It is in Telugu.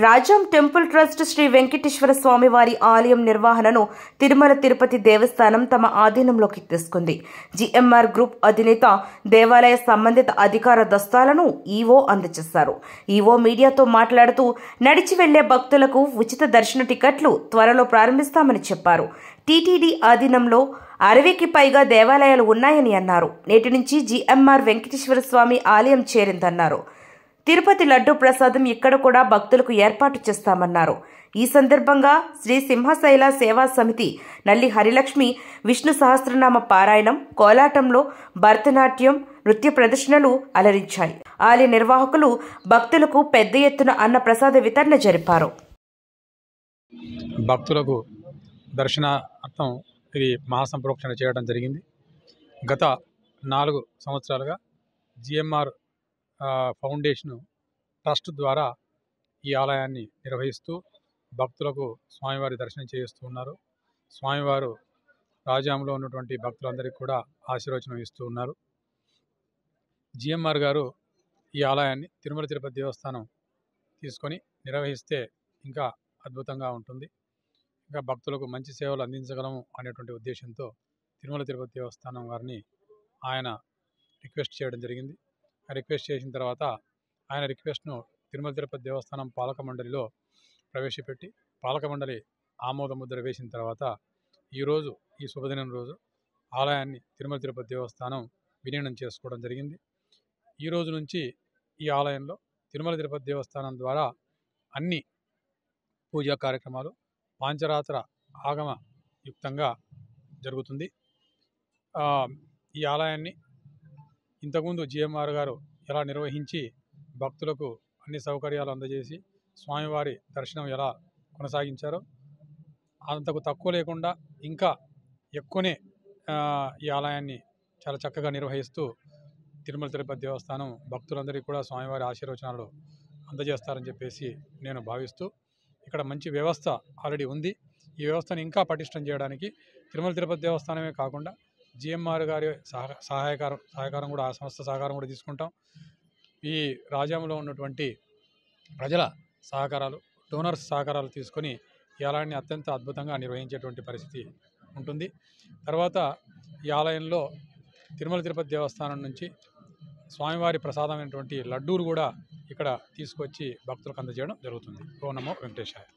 రాజాం టెంపుల్ ట్రస్ట్ శ్రీ వెంకటేశ్వర స్వామి వారి ఆలయం నిర్వహణను తిరుమల తిరుపతి దేవస్థానం తమ ఆధీనంలోకి తీసుకుంది జిఎంఆర్ గ్రూప్ అధినేత దేవాలయ సంబంధిత అధికార దస్తాలను ఈవో అందజేశారు ఈవో మీడియాతో మాట్లాడుతూ నడిచి వెళ్లే భక్తులకు ఉచిత దర్శన టికెట్లు త్వరలో ప్రారంభిస్తామని చెప్పారు టీటీడీ ఆధీనంలో అరవైకి పైగా దేవాలయాలు ఉన్నాయని అన్నారు నేటి నుంచి జిఎంఆర్ వెంకటేశ్వర స్వామి ఆలయం చేరిందన్నారు తిరుపతి లడ్డు ప్రసాదం ఇక్కడ కూడా భక్తులకు ఏర్పాటు చేస్తామన్నారు ఈ సందర్భంగా శ్రీ సింహశైల సేవా సమితి నల్లి హరిలక్ష్మి విష్ణు సహస్రనామ పారాయణం కోలాటంలో భరతనాట్యం నృత్య ప్రదర్శనలు అలరించాయి ఆలయ నిర్వాహకులు భక్తులకు పెద్ద ఎత్తున అన్న ప్రసాద వితరణ జరిపారు భక్తులకు దర్శనార్థం ఇది మహాసంప్రోక్షణ చేయడం జరిగింది గత నాలుగు సంవత్సరాలుగా జిఎంఆర్ ఫౌండేషన్ ట్రస్ట్ ద్వారా ఈ ఆలయాన్ని నిర్వహిస్తూ భక్తులకు స్వామివారి దర్శనం చేయిస్తూ ఉన్నారు స్వామివారు రాజ్యాంలో ఉన్నటువంటి భక్తులందరికీ కూడా ఆశీర్వచనం ఇస్తూ ఉన్నారు జిఎంఆర్ గారు ఈ ఆలయాన్ని తిరుమల తిరుపతి దేవస్థానం తీసుకొని నిర్వహిస్తే ఇంకా అద్భుతంగా ఉంటుంది ఇంకా భక్తులకు మంచి సేవలు అందించగలము అనేటువంటి ఉద్దేశంతో తిరుమల తిరుపతి దేవస్థానం వారిని ఆయన రిక్వెస్ట్ చేయడం జరిగింది ఆ రిక్వెస్ట్ చేసిన తర్వాత ఆయన రిక్వెస్ట్ను తిరుమల తిరుపతి దేవస్థానం పాలక మండలిలో ప్రవేశపెట్టి పాలక మండలి ఆమోద ముద్ర వేసిన తర్వాత ఈరోజు ఈ శుభదినం రోజు ఆలయాన్ని తిరుమల తిరుపతి దేవస్థానం విలీనం చేసుకోవడం జరిగింది ఈ రోజు నుంచి ఈ ఆలయంలో తిరుమల తిరుపతి దేవస్థానం ద్వారా అన్ని పూజా కార్యక్రమాలు పాంచరాత్ర ఆగమ యుక్తంగా జరుగుతుంది ఆ, ఈ ఆలయాన్ని ఇంతకుముందు జిఎంఆర్ గారు ఎలా నిర్వహించి భక్తులకు అన్ని సౌకర్యాలు అందజేసి స్వామివారి దర్శనం ఎలా కొనసాగించారో అంతకు తక్కువ లేకుండా ఇంకా ఎక్కువనే ఆ, ఈ ఆలయాన్ని చాలా చక్కగా నిర్వహిస్తూ తిరుమల తిరుపతి దేవస్థానం భక్తులందరికీ కూడా స్వామివారి ఆశీర్వచనాలు అందజేస్తారని చెప్పేసి నేను భావిస్తూ ఇక్కడ మంచి వ్యవస్థ ఆల్రెడీ ఉంది ఈ వ్యవస్థను ఇంకా పటిష్టం చేయడానికి తిరుమల తిరుపతి దేవస్థానమే కాకుండా జిఎంఆర్ గారి సహ సహాయకారం సహకారం కూడా ఆ సంస్థ సహకారం కూడా తీసుకుంటాం ఈ రాజ్యంలో ఉన్నటువంటి ప్రజల సహకారాలు డోనర్స్ సహకారాలు తీసుకొని ఈ ఆలయాన్ని అత్యంత అద్భుతంగా నిర్వహించేటువంటి పరిస్థితి ఉంటుంది తర్వాత ఈ ఆలయంలో తిరుమల తిరుపతి దేవస్థానం నుంచి స్వామివారి ప్రసాదమైనటువంటి లడ్డూలు కూడా ఇక్కడ తీసుకొచ్చి భక్తులకు అందజేయడం జరుగుతుంది ఓ నమో వెంకటేశాయ